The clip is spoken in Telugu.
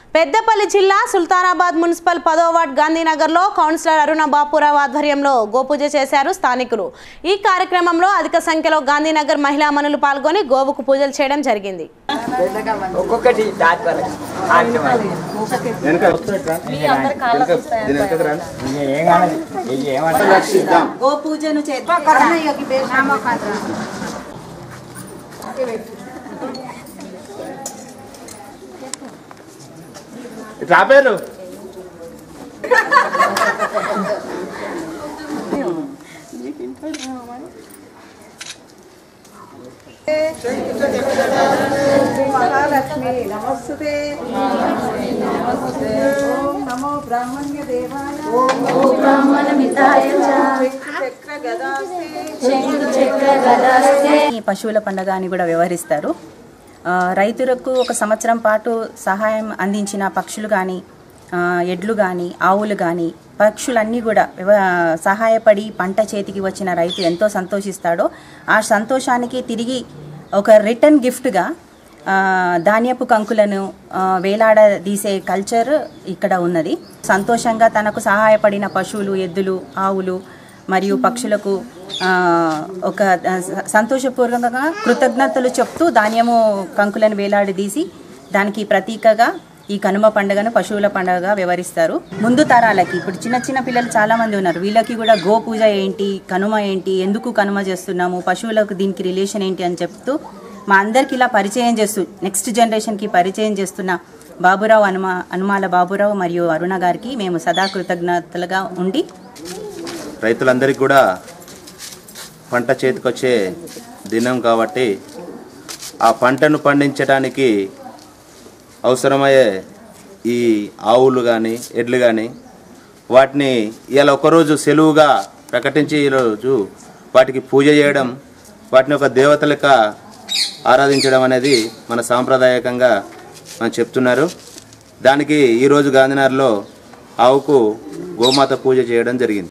పెద్దపల్లి జిల్లా సుల్తానాబాద్ మున్సిపల్ పదో వార్డ్ గాంధీనగర్లో కౌన్సిలర్ అరుణ బాపురావు ఆధ్వర్యంలో గోపూజ చేశారు స్థానికులు ఈ కార్యక్రమంలో అధిక సంఖ్యలో గాంధీనగర్ మహిళా మనులు పాల్గొని గోవుకు పూజలు చేయడం జరిగింది ఒక్కొక్కటి దాటి వాళ్ళకి ఆటలు. ఇక ఏం కాదు ఇక ఏమన్నా గో పూజను చేద్దాం రాపేరు మహాలక్ష్మి నమస్తే ఓం నమో బ్రాహ్మణ్య దేవాయ ఓం చక్ర గదాస్తే ఈ పశువుల పండుగ అని కూడా వ్యవహరిస్తారు ఆ, రైతులకు ఒక సంవత్సరం పాటు సహాయం అందించిన పక్షులు కానీ ఎడ్లు కానీ ఆవులు కానీ పక్షులన్నీ కూడా వ్యవ- సహాయపడి పంట చేతికి వచ్చిన రైతు ఎంతో సంతోషిస్తాడో ఆ సంతోషానికి తిరిగి ఒక రిటర్న్ గిఫ్ట్గా ఆ, ధాన్యపు కంకులను ఆ, వేలాడదీసే కల్చర్ ఇక్కడ ఉన్నది సంతోషంగా తనకు సహాయపడిన పశువులు ఎద్దులు ఆవులు మరియు పక్షులకు ఆ, ఒక ఆ, స- సంతోషపూర్వకంగా కృతజ్ఞతలు చెప్తూ ధాన్యము కంకులను వేలాడదీసి దానికి ప్రతీకగా ఈ కనుమ పండుగను పశువుల పండుగగా వ్యవహరిస్తారు ముందు తరాలకి ఇప్పుడు చిన్న చిన్న పిల్లలు చాలా మంది ఉన్నారు వీళ్ళకి కూడా గో పూజ ఏంటి కనుమ ఏంటి ఎందుకు కనుమ చేస్తున్నాము పశువులకు దీనికి రిలేషన్ ఏంటి అని చెప్తూ మా అందరికి ఇలా పరిచయం చేస్తూ నెక్స్ట్ జనరేషన్కి పరిచయం చేస్తున్న బాబురావు హనుమ హనుమాల బాబురావు మరియు అరుణ గారికి మేము సదా కృతజ్ఞతలుగా ఉండి రైతులందరికీ కూడా పంట చేతికొచ్చే దినం కాబట్టి ఆ పంటను పండించడానికి అవసరమయ్యే ఈ ఆవులు కానీ ఎడ్లు కానీ వాటిని ఇవాళ ఒకరోజు సెలవుగా ప్రకటించి ఈరోజు వాటికి పూజ చేయడం వాటిని ఒక దేవత లెక్క ఆరాధించడం అనేది మన సాంప్రదాయకంగా మనం చెప్తున్నారు దానికి ఈరోజు గాంధీనగర్లో ఆవుకు గోమాత పూజ చేయడం జరిగింది